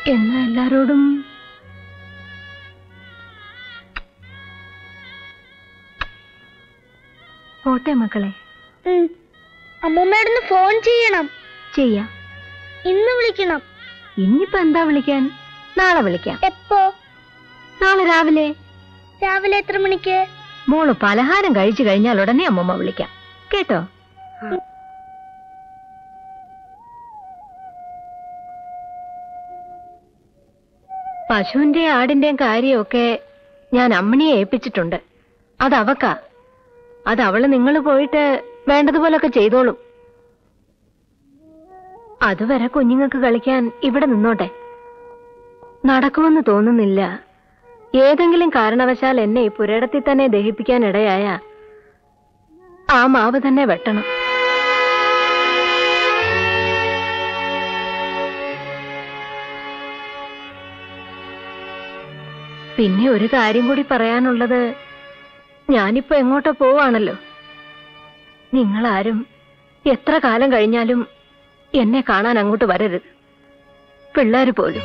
എന്നാ എല്ലാരോടും പോട്ടെ മക്കളെ അമ്മൂമ്മയോടൊന്ന് ഫോൺ ചെയ്യണം ചെയ്യാം ഇന്ന് വിളിക്കണം ഇന്നിപ്പോ എന്താ വിളിക്കാൻ നാളെ വിളിക്കാം എപ്പോ നാളെ രാവിലെ രാവിലെ എത്ര മണിക്ക് മോള് പലഹാരം കഴിച്ചു കഴിഞ്ഞാൽ ഉടനെ അമ്മമ്മ വിളിക്കാം കേട്ടോ പശുവിന്റെയും ആടിന്റെയും കാര്യമൊക്കെ ഞാൻ അമ്മണിയെ ഏൽപ്പിച്ചിട്ടുണ്ട് അത് അവക്കാ അത് അവള് നിങ്ങൾ പോയിട്ട് വേണ്ടതുപോലൊക്കെ ചെയ്തോളും അതുവരെ കുഞ്ഞുങ്ങൾക്ക് കളിക്കാൻ ഇവിടെ നിന്നോട്ടെ നടക്കുമെന്ന് തോന്നുന്നില്ല ഏതെങ്കിലും കാരണവശാൽ എന്നെ ഈ പുരയിടത്തിൽ തന്നെ ദഹിപ്പിക്കാൻ ഇടയായ ആ മാവ് തന്നെ വെട്ടണം പിന്നെ ഒരു കാര്യം കൂടി പറയാനുള്ളത് ഞാനിപ്പോ എങ്ങോട്ടോ പോവാണല്ലോ നിങ്ങളാരും എത്ര കാലം കഴിഞ്ഞാലും എന്നെ കാണാൻ അങ്ങോട്ട് വരരുത് പിള്ളേര് പോലും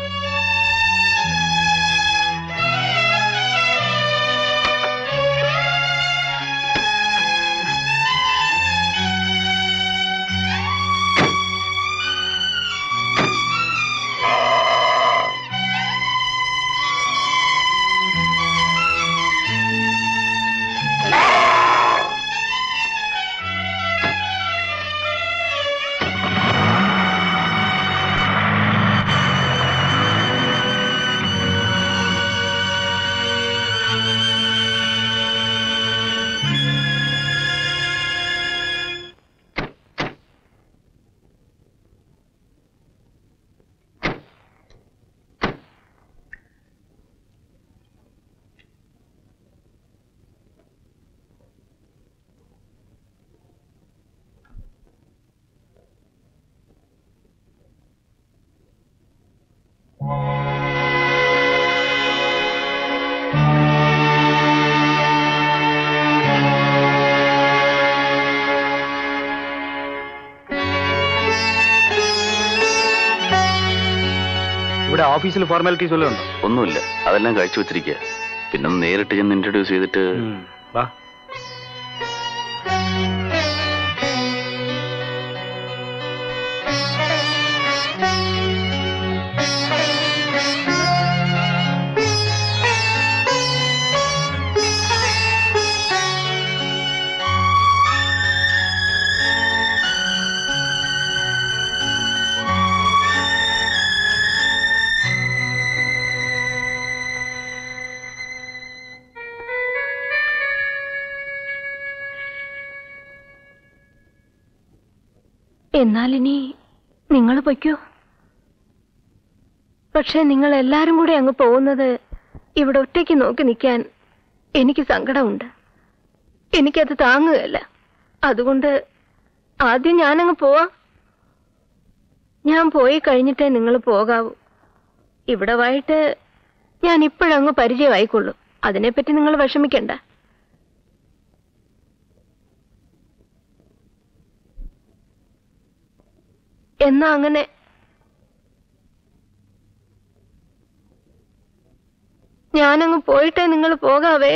ഇവിടെ ഓഫീസിൽ ഫോർമാലിറ്റീസ് വല്ലതും ഉണ്ടോ ഒന്നുമില്ല അതെല്ലാം കഴിച്ചു വെച്ചിരിക്കുക പിന്നെ ഒന്ന് നേരിട്ട് ചെന്ന് ഇൻട്രൊഡ്യൂസ് ചെയ്തിട്ട് വാ എന്നാലിനി നിങ്ങൾ പൊയ്ക്കോ പക്ഷെ നിങ്ങൾ എല്ലാരും കൂടെ അങ്ങ് പോകുന്നത് ഇവിടെ ഒറ്റയ്ക്ക് നോക്കി നിൽക്കാൻ എനിക്ക് സങ്കടമുണ്ട് എനിക്കത് താങ്ങുകയല്ല അതുകൊണ്ട് ആദ്യം ഞാനങ്ങ് പോവാം ഞാൻ പോയി കഴിഞ്ഞിട്ടേ നിങ്ങൾ പോകാവൂ ഇവിടെ വൈകിട്ട് ഞാൻ ഇപ്പോഴങ്ങ് പരിചയമായിക്കൊള്ളൂ അതിനെപ്പറ്റി നിങ്ങൾ വിഷമിക്കണ്ട എന്നാ അങ്ങനെ ഞാനങ്ങ് പോയിട്ടേ നിങ്ങൾ പോകാവേ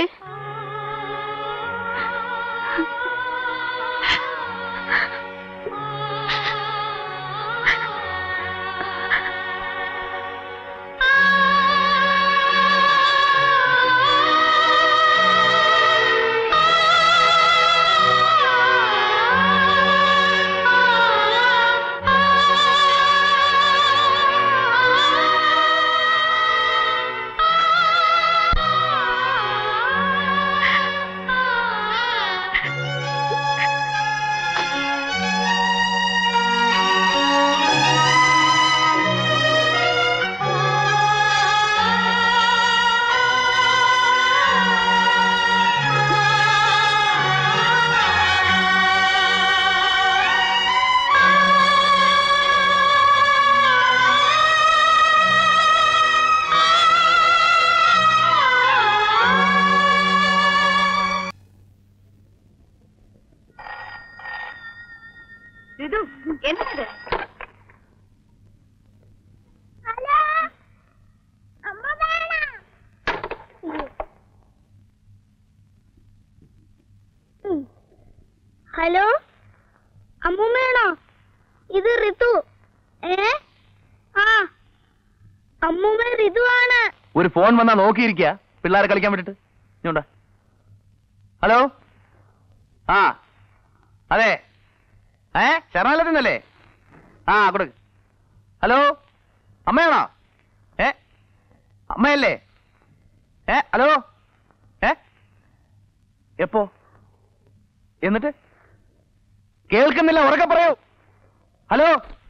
ഹലോ അമ്മൂമ്മയാണോ ഇത് ഋതു ഏ ആ അമ്മൂമ്മ ഋതു ആണ് ഒരു ഫോൺ വന്നാ നോക്കിയിരിക്കുക പിള്ളേരെ കളിക്കാൻ വേണ്ടിട്ട് ഇങ്ങോട്ടാ ഹലോ ആ അതെ ഏ ശരണാലയത്തിന്നല്ലേ ആ കൊടുക്ക് ഹലോ അമ്മയാണോ ഏ അമ്മയല്ലേ ഏ ഹലോ ഏ എപ്പോ എന്നിട്ട് കേൾക്കുന്നില്ല ഉറക്കെ പറയൂ ഹലോ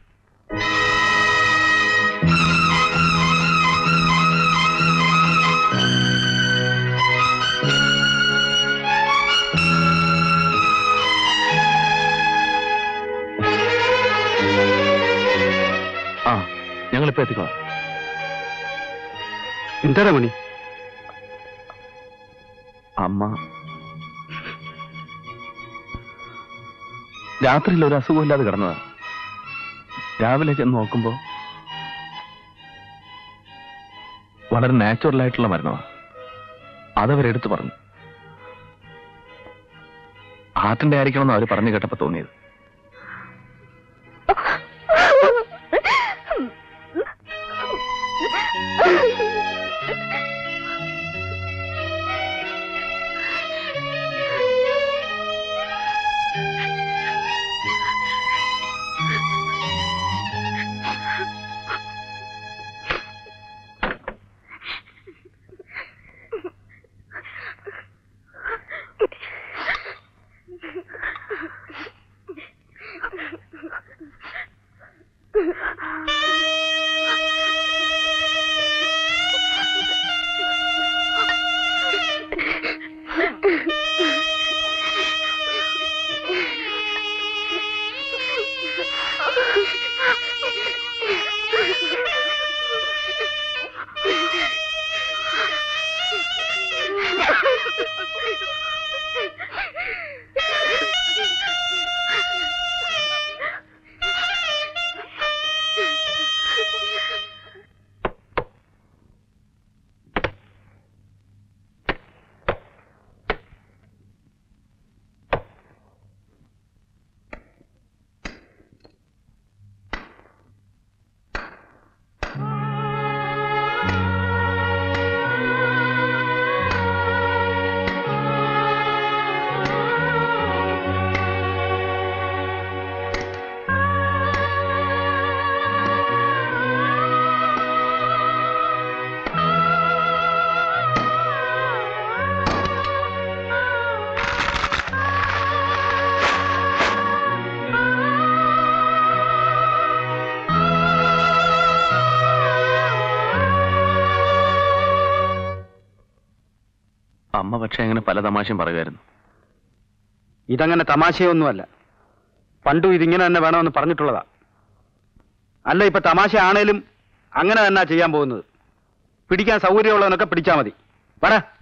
ആ ഞങ്ങളിപ്പോ എത്തിക്കോളാം എന്താ മണി അമ്മ രാത്രിയിൽ ഒരു അസുഖമില്ലാതെ കിടന്നതാ രാവിലെ ചെന്ന് നോക്കുമ്പോ വളരെ നാച്ചുറൽ ആയിട്ടുള്ള മരണമാ അതവരെടുത്തു പറഞ്ഞു ഹാർട്ടിന്റെ ആയിരിക്കണമെന്ന് അവർ പറഞ്ഞു കേട്ടപ്പോ തോന്നിയത് അമ്മ പക്ഷെ അങ്ങനെ പല തമാശയും പറയുമായിരുന്നു ഇതങ്ങനെ തമാശയൊന്നുമല്ല പണ്ടും ഇതിങ്ങനെ തന്നെ വേണമെന്ന് പറഞ്ഞിട്ടുള്ളതാ അല്ല ഇപ്പൊ തമാശ ആണേലും അങ്ങനെ തന്നെ ചെയ്യാൻ പോകുന്നത് പിടിക്കാൻ സൗകര്യമുള്ളവനൊക്കെ പിടിച്ചാ മതി പറ